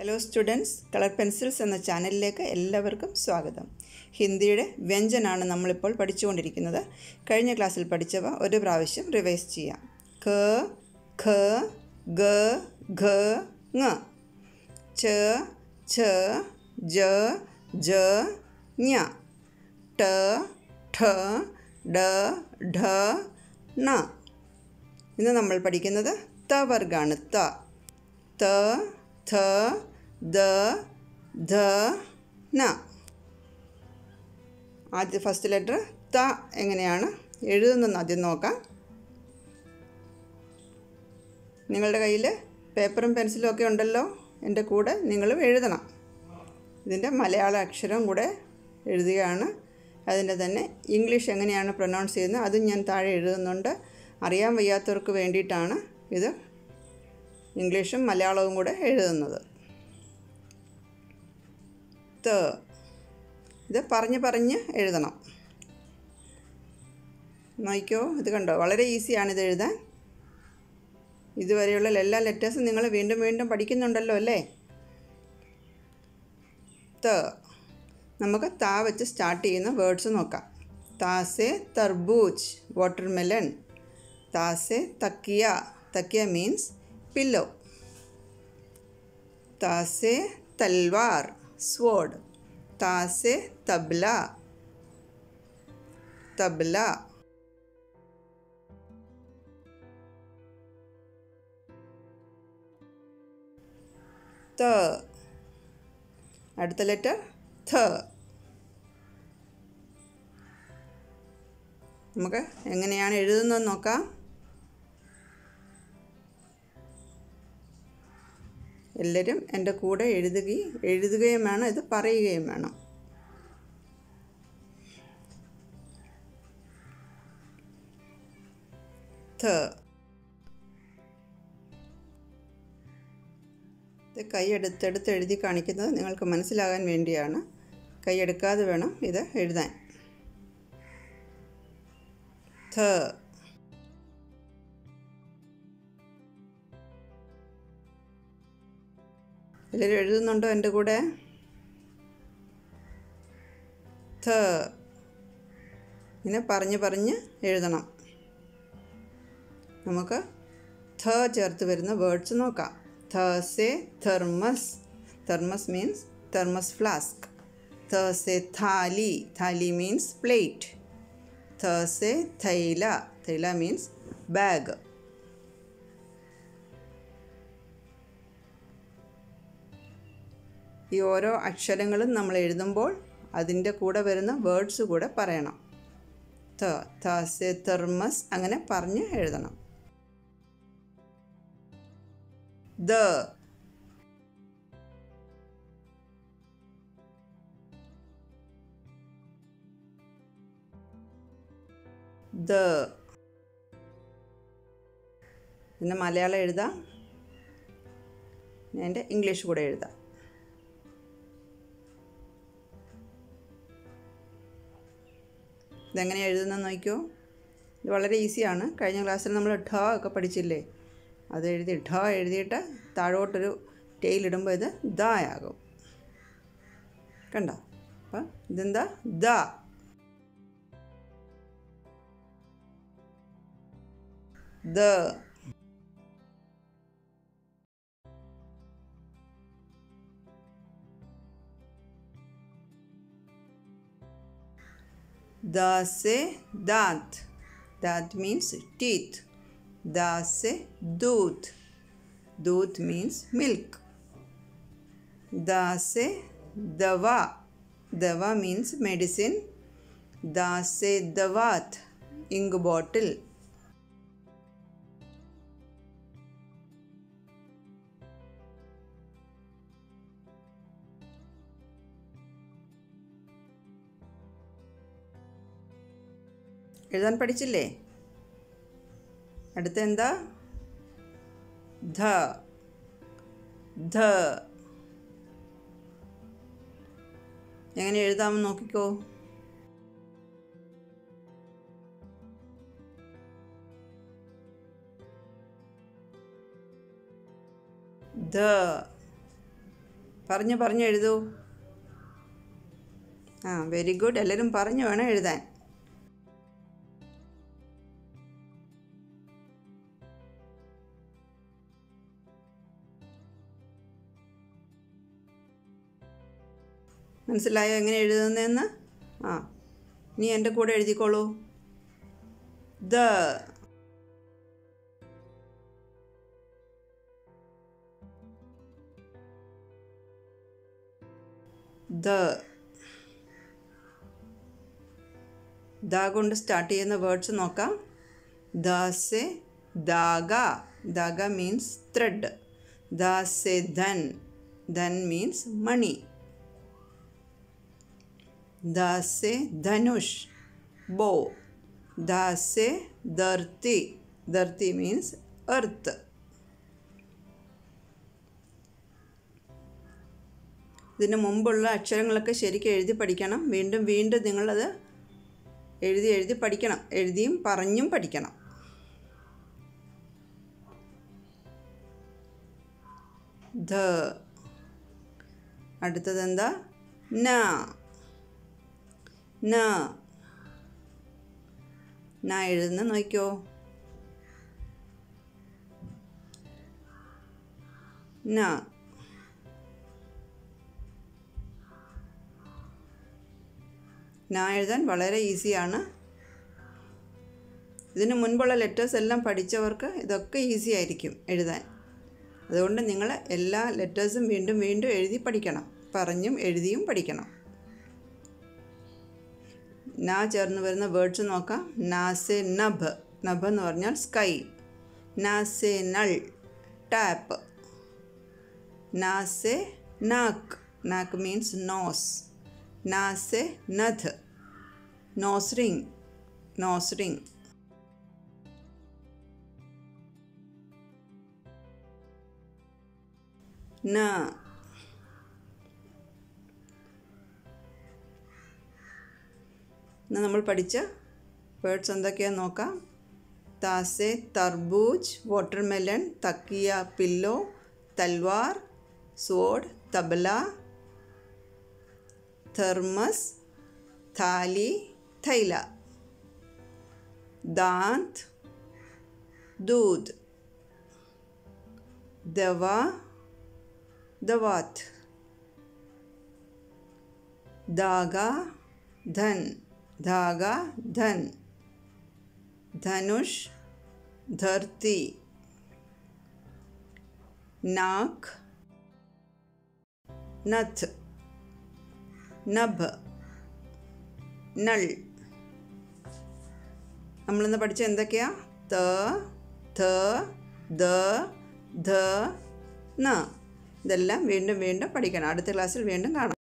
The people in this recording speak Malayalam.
ഹലോ സ്റ്റുഡൻസ് കളർ പെൻസിൽസ് എന്ന ചാനലിലേക്ക് എല്ലാവർക്കും സ്വാഗതം ഹിന്ദിയുടെ വ്യഞ്ജനാണ് നമ്മളിപ്പോൾ പഠിച്ചുകൊണ്ടിരിക്കുന്നത് കഴിഞ്ഞ ക്ലാസ്സിൽ പഠിച്ചവ ഒരു പ്രാവശ്യം റിവൈസ് ചെയ്യാം ക ഖ ഗ ഘ ങ ച ഛ ജ ജ ഞ ട ഠ ഡ ഢ ണ ഇന്ന് നമ്മൾ പഠിക്കുന്നത് ത വർഗാണ് ത ത ഥ ദ ധ ന ആദ്യ ഫസ്റ്റ് ലെറ്റർ ത എങ്ങനെയാണ് എഴുതുന്നതെന്ന് ആദ്യം നോക്കാം നിങ്ങളുടെ കയ്യിൽ പേപ്പറും പെൻസിലും ഒക്കെ ഉണ്ടല്ലോ എൻ്റെ കൂടെ നിങ്ങളും എഴുതണം ഇതിൻ്റെ മലയാള അക്ഷരം കൂടെ എഴുതുകയാണ് അതിൻ്റെ തന്നെ ഇംഗ്ലീഷ് എങ്ങനെയാണ് പ്രൊനൗൺസ് ചെയ്യുന്നത് അതും ഞാൻ താഴെ എഴുതുന്നുണ്ട് അറിയാൻ വയ്യാത്തവർക്ക് വേണ്ടിയിട്ടാണ് ഇത് ഇംഗ്ലീഷും മലയാളവും കൂടെ എഴുതുന്നത് ത ഇത് പറഞ്ഞ് പറഞ്ഞ് എഴുതണം നോക്കിക്കോ ഇത് കണ്ടോ വളരെ ഈസിയാണ് ഇത് എഴുതാൻ ഇതുവരെയുള്ള എല്ലാ ലെറ്റേഴ്സും നിങ്ങൾ വീണ്ടും വീണ്ടും പഠിക്കുന്നുണ്ടല്ലോ അല്ലേ ത നമുക്ക് താ വെച്ച് സ്റ്റാർട്ട് ചെയ്യുന്ന വേർഡ്സ് നോക്കാം താസെ തർബൂജ് വാട്ടർമെലൺ താസെ തക്കിയ തക്കിയ മീൻസ് പില്ലോ താസെ തൽവാർ സ്വോർഡ് താസെ തബ്ല തബ്ല ത അടുത്ത ലെറ്റർ ഥ നമുക്ക് എങ്ങനെയാണ് എഴുതുന്നത് നോക്കാം എല്ലാവരും എൻ്റെ കൂടെ എഴുതുകയും എഴുതുകയും വേണം ഇത് പറയുകയും വേണം ഥ ഇത് കൈ എടുത്തെടുത്ത് എഴുതി കാണിക്കുന്നത് നിങ്ങൾക്ക് മനസ്സിലാകാൻ വേണ്ടിയാണ് കൈ എടുക്കാതെ വേണം ഇത് എഴുതാൻ ഥ എല്ലാവരും എഴുതുന്നുണ്ടോ എൻ്റെ കൂടെ ഥ ഇങ്ങനെ പറഞ്ഞ് പറഞ്ഞ് എഴുതണം നമുക്ക് ഥ ചേർത്ത് വരുന്ന വേർഡ്സ് നോക്കാം ഥ സെ thermos thermos means thermos flask ഥ സെ താലി താലി മീൻസ് പ്ലേറ്റ് ഥ സെ തൈല തൈല മീൻസ് ബാഗ് ഈ ഓരോ അക്ഷരങ്ങളും നമ്മൾ എഴുതുമ്പോൾ അതിൻ്റെ കൂടെ വരുന്ന വേർഡ്സ് കൂടെ പറയണം ത താസെ തെർമസ് അങ്ങനെ പറഞ്ഞ് എഴുതണം ദ ദ പിന്നെ മലയാളം എഴുതാം ഞാൻ എൻ്റെ ഇംഗ്ലീഷ് കൂടെ എഴുതാം ഇതെങ്ങനെ എഴുതുന്നത് നോക്കിയോ ഇത് വളരെ ഈസിയാണ് കഴിഞ്ഞ ക്ലാസ്സിൽ നമ്മൾ ഠ ഒക്കെ പഠിച്ചില്ലേ അത് എഴുതി ഠ എഴുതിയിട്ട് താഴോട്ടൊരു ടെയിലിടുമ്പോൾ ഇത് ദ ആകും കണ്ടോ അപ്പം ഇതെന്താ ദ ദ Da se dant. That means teeth. Da se doodh. Doodh means milk. Da se dava. Dava means medicine. Da se davat. Ink bottle. എഴുതാൻ പഠിച്ചില്ലേ അടുത്ത എന്താ ധ ധ എങ്ങനെ എഴുതാമെന്ന് നോക്കിക്കോ ധ പറഞ്ഞു പറഞ്ഞു എഴുതൂ ആ വെരി ഗുഡ് എല്ലാവരും പറഞ്ഞു വേണം എഴുതാൻ മനസ്സിലായോ എങ്ങനെ എഴുതുന്നതെന്ന് ആ നീ എൻ്റെ കൂടെ എഴുതിക്കോളൂ ദ ദ ദ കൊണ്ട് സ്റ്റാർട്ട് ചെയ്യുന്ന വേർഡ്സ് നോക്കാം ദാസെ ദാഗ ദാഗ മീൻസ് ത്രെഡ് ദാസെ ധൻ ധൻ മീൻസ് മണി ദാസെ ധനുഷ് ബോ ദാസെ ധർത്തി ധർത്തി മീൻസ് എർത്ത് ഇതിന് മുമ്പുള്ള അക്ഷരങ്ങളൊക്കെ ശരിക്കും എഴുതി പഠിക്കണം വീണ്ടും വീണ്ടും നിങ്ങളത് എഴുതി എഴുതി പഠിക്കണം എഴുതിയും പറഞ്ഞും പഠിക്കണം ധ അടുത്തത് എന്താ ന ന ന എഴുതുന്ന നോക്കിക്കോ ന ന എഴുതാൻ വളരെ ഈസിയാണ് ഇതിന് മുൻപുള്ള ലെറ്റേഴ്സ് എല്ലാം പഠിച്ചവർക്ക് ഇതൊക്കെ ഈസി ആയിരിക്കും എഴുതാൻ അതുകൊണ്ട് നിങ്ങൾ എല്ലാ ലെറ്റേഴ്സും വീണ്ടും വീണ്ടും എഴുതി പഠിക്കണം പറഞ്ഞും എഴുതിയും പഠിക്കണം നാ ചേർന്ന് വരുന്ന വേർഡ്സ് നോക്കാം നാസെ നഭ് നഭ് എന്ന് പറഞ്ഞാൽ സ്കൈ നാസെ നൾ ടാപ്പ് നാസെ നാക്ക് നാക്ക് മീൻസ് നോസ് നാസെ നഥ് നോസ് റിംഗ് നോസ് റിംഗ് ന ഇന്ന് നമ്മൾ പഠിച്ച വേർഡ്സ് എന്തൊക്കെയാണെന്ന് നോക്കാം താസെ തർബൂജ് വാട്ടർമെലൺ തക്കിയ പില്ലോ തൽവാർ സോഡ് തബല തെർമസ് थाली थैला दांत दूध दवा दवात धागा धन धागा धन धनुष धरती नाक नथ നഭ് നൾ നമ്മളിന്ന് പഠിച്ച എന്തൊക്കെയാ ത ഥ ദ ധ ന ഇതെല്ലാം വീണ്ടും വീണ്ടും പഠിക്കണം അടുത്ത ക്ലാസ്സിൽ വീണ്ടും കാണാം